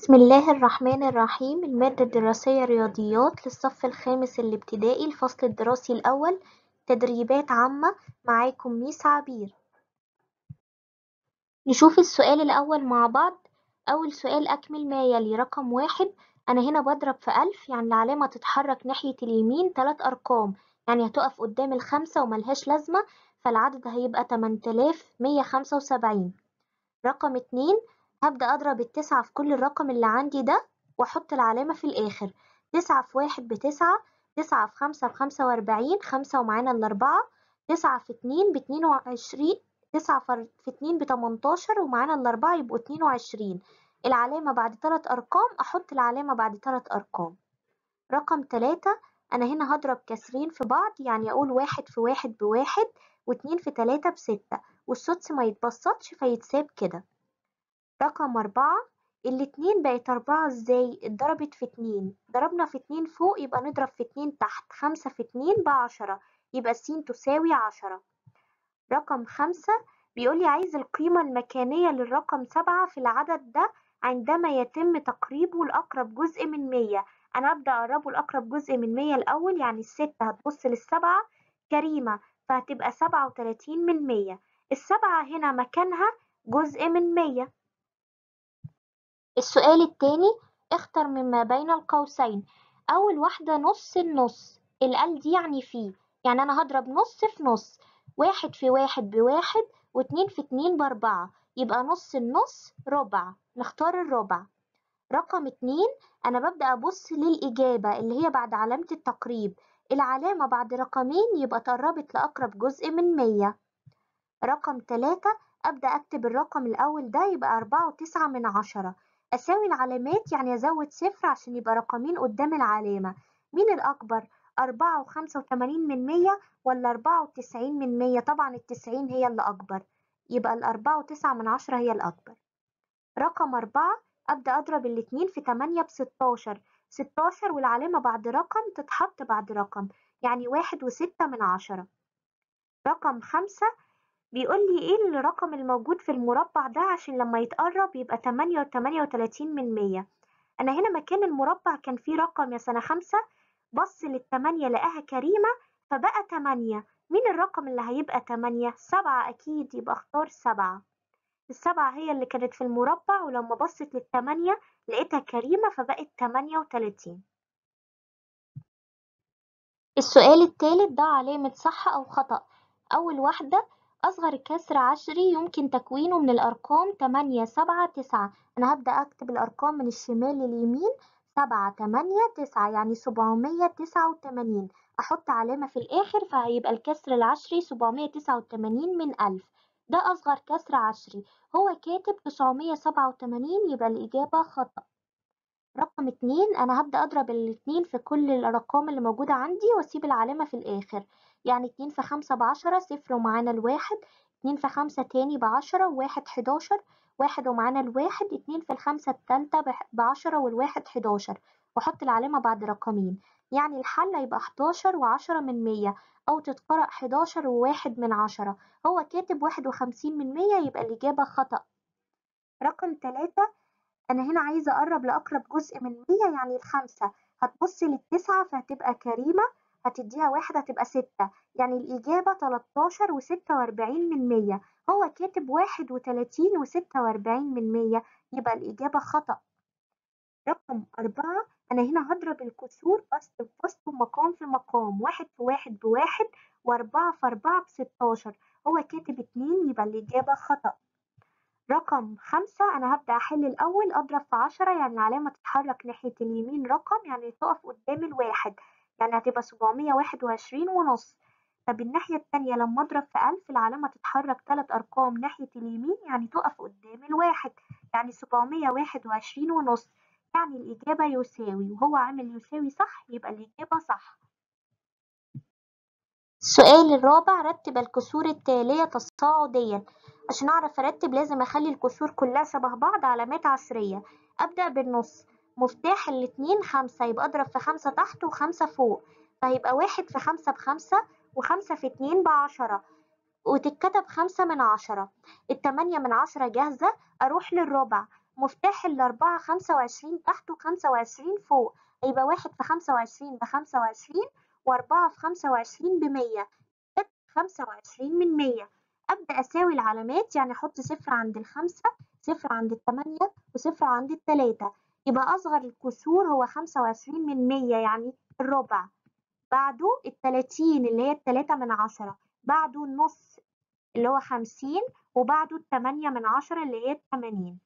بسم الله الرحمن الرحيم المادة الدراسية رياضيات للصف الخامس الابتدائي الفصل الدراسي الأول تدريبات عامة معاكم ميس عبير نشوف السؤال الأول مع بعض أول سؤال أكمل ما يلي رقم واحد أنا هنا بضرب في ألف يعني العلامة تتحرك ناحية اليمين تلات أرقام يعني هتقف قدام الخمسة وملهاش لازمة فالعدد هيبقى تمنتلاف مية خمسة وسبعين رقم اتنين هبدأ أضرب التسعة في كل الرقم اللي عندي ده وأحط العلامة في الآخر تسعة في واحد بتسعة تسعة في خمسة بخمسة وأربعين خمسة ومعانا الأربعة تسعة في اتنين باتنين وعشرين تسعة في اتنين بتمنتاشر ومعانا الأربعة يبقوا اتنين وعشرين العلامة بعد تلات أرقام أحط العلامة بعد تلات أرقام رقم تلاتة أنا هنا هضرب كسرين في بعض يعني أقول واحد في واحد بواحد واتنين في تلاتة بستة والسدس ما يتبسطش فيتساب كده رقم أربعة الاتنين بقت أربعة ازاي اتضربت في اتنين ضربنا في اتنين فوق يبقى نضرب في اتنين تحت خمسة في اتنين بعشرة يبقى س تساوي عشرة رقم خمسة بيقولي عايز القيمة المكانية للرقم سبعة في العدد ده عندما يتم تقريبه لأقرب جزء من مية أنا أبدأ أقربه لأقرب جزء من مية الأول يعني الستة هتبص للسبعة كريمة فهتبقى سبعة وتلاتين من مية السبعة هنا مكانها جزء من مية السؤال التاني اختر مما بين القوسين أول واحدة نص النص القال دي يعني فيه يعني أنا هضرب نص في نص واحد في واحد بواحد واتنين في اتنين بأربعة يبقى نص النص ربع نختار الربع رقم اتنين أنا ببدأ أبص للإجابة اللي هي بعد علامة التقريب العلامة بعد رقمين يبقى تقربت لأقرب جزء من مية رقم تلاتة أبدأ أكتب الرقم الأول ده يبقى أربعة وتسعة من عشرة أساوي العلامات يعني أزود صفر عشان يبقى رقمين قدام العلامة مين الأكبر؟ أربعة وخمسة وتمانين من مية ولا أربعة وتسعين من مية طبعا التسعين هي اللي أكبر يبقى الأربعة وتسعة من عشرة هي الأكبر رقم أربعة أبدأ أضرب الاتنين في تمانية بستاشر ستاشر والعلامة بعد رقم تتحط بعد رقم يعني واحد وستة من عشرة رقم خمسة بيقول لي ايه الرقم الموجود في المربع ده عشان لما يتقرب يبقى تمانية وتمانية وتلاتين من مية أنا هنا مكان المربع كان فيه رقم يا سنة خمسة بص للتمانية لقاها كريمة فبقى تمانية مين الرقم اللي هيبقى تمانية؟ سبعة أكيد يبقى اختار سبعة السبعة هي اللي كانت في المربع ولما بصت للتمانية لقيتها كريمة فبقت تمانية وتلاتين السؤال التالت ده علامة صح أو خطأ أول واحدة أصغر كسر عشري يمكن تكوينه من الأرقام تمانية سبعة تسعة أنا هبدأ أكتب الأرقام من الشمال لليمين سبعة تمانية تسعة يعني سبعمية تسعة وتمانين أحط علامة في الآخر فهيبقى الكسر العشري سبعمية تسعة وتمانين من ألف ده أصغر كسر عشري هو كاتب تسعمية سبعة وتمانين يبقى الإجابة خطأ رقم اتنين أنا هبدأ أضرب الاتنين في كل الأرقام اللي موجودة عندي وأسيب العلامة في الآخر يعني اتنين في خمسة بعشرة صفر ومعانا الواحد اتنين في خمسة تاني بعشرة وواحد حداشر واحد ومعانا الواحد اتنين في الخمسة التالتة بعشرة والواحد حداشر وأحط العلامة بعد رقمين يعني الحل هيبقى حداشر وعشرة من مية أو تتقرأ حداشر وواحد من عشرة هو كاتب واحد وخمسين من مية يبقى الإجابة خطأ رقم تلاتة أنا هنا عايزة أقرب لأقرب جزء من مية يعني الخمسة هتبص للتسعة فهتبقى كريمة هتديها واحد هتبقى ستة يعني الإجابة تلاتاشر وستة وأربعين من مية هو كاتب واحد وتلاتين وستة وأربعين من مية يبقى الإجابة خطأ رقم أربعة أنا هنا هضرب الكسور فصل بفصل ومقام في مقام واحد في واحد بواحد وأربعة في أربعة بستاشر هو كاتب اتنين يبقى الإجابة خطأ رقم خمسة أنا هبدأ أحل الأول أضرب في عشرة يعني العلامة تتحرك ناحية اليمين رقم يعني تقف قدام الواحد يعني هتبقى سبعمية واحد وعشرين ونص طب الناحية التانية لما أضرب في ألف العلامة تتحرك تلات أرقام ناحية اليمين يعني تقف قدام الواحد يعني سبعمية واحد وعشرين ونص يعني الإجابة يساوي وهو عامل يساوي صح يبقى الإجابة صح السؤال الرابع رتب الكسور التالية تصاعديا عشان أعرف أرتب لازم أخلي الكسور كلها شبه بعض علامات عشرية أبدأ بالنص مفتاح الاتنين خمسة يبقى أضرب في خمسة تحت وخمسة فوق فهيبقى واحد في خمسة بخمسة وخمسة في اتنين بعشرة وتتكتب خمسة من عشرة التمانية من عشرة جاهزة أروح للربع مفتاح الأربعة خمسة وعشرين تحت وخمسة وعشرين فوق هيبقى واحد في خمسة وعشرين بخمسة وعشرين وأربعة في خمسة وعشرين بمية خمسة وعشرين من مية أبدأ أساوي العلامات يعني أحط صفر عند الخمسة صفر عند التمانية وصفر عند التلاتة يبقى أصغر الكسور هو خمسة وعشرين من مية يعني الربع بعده التلاتين اللي هي التلاتة من عشرة بعده النص اللي هو خمسين وبعده التمانية من عشرة اللي هي التمانين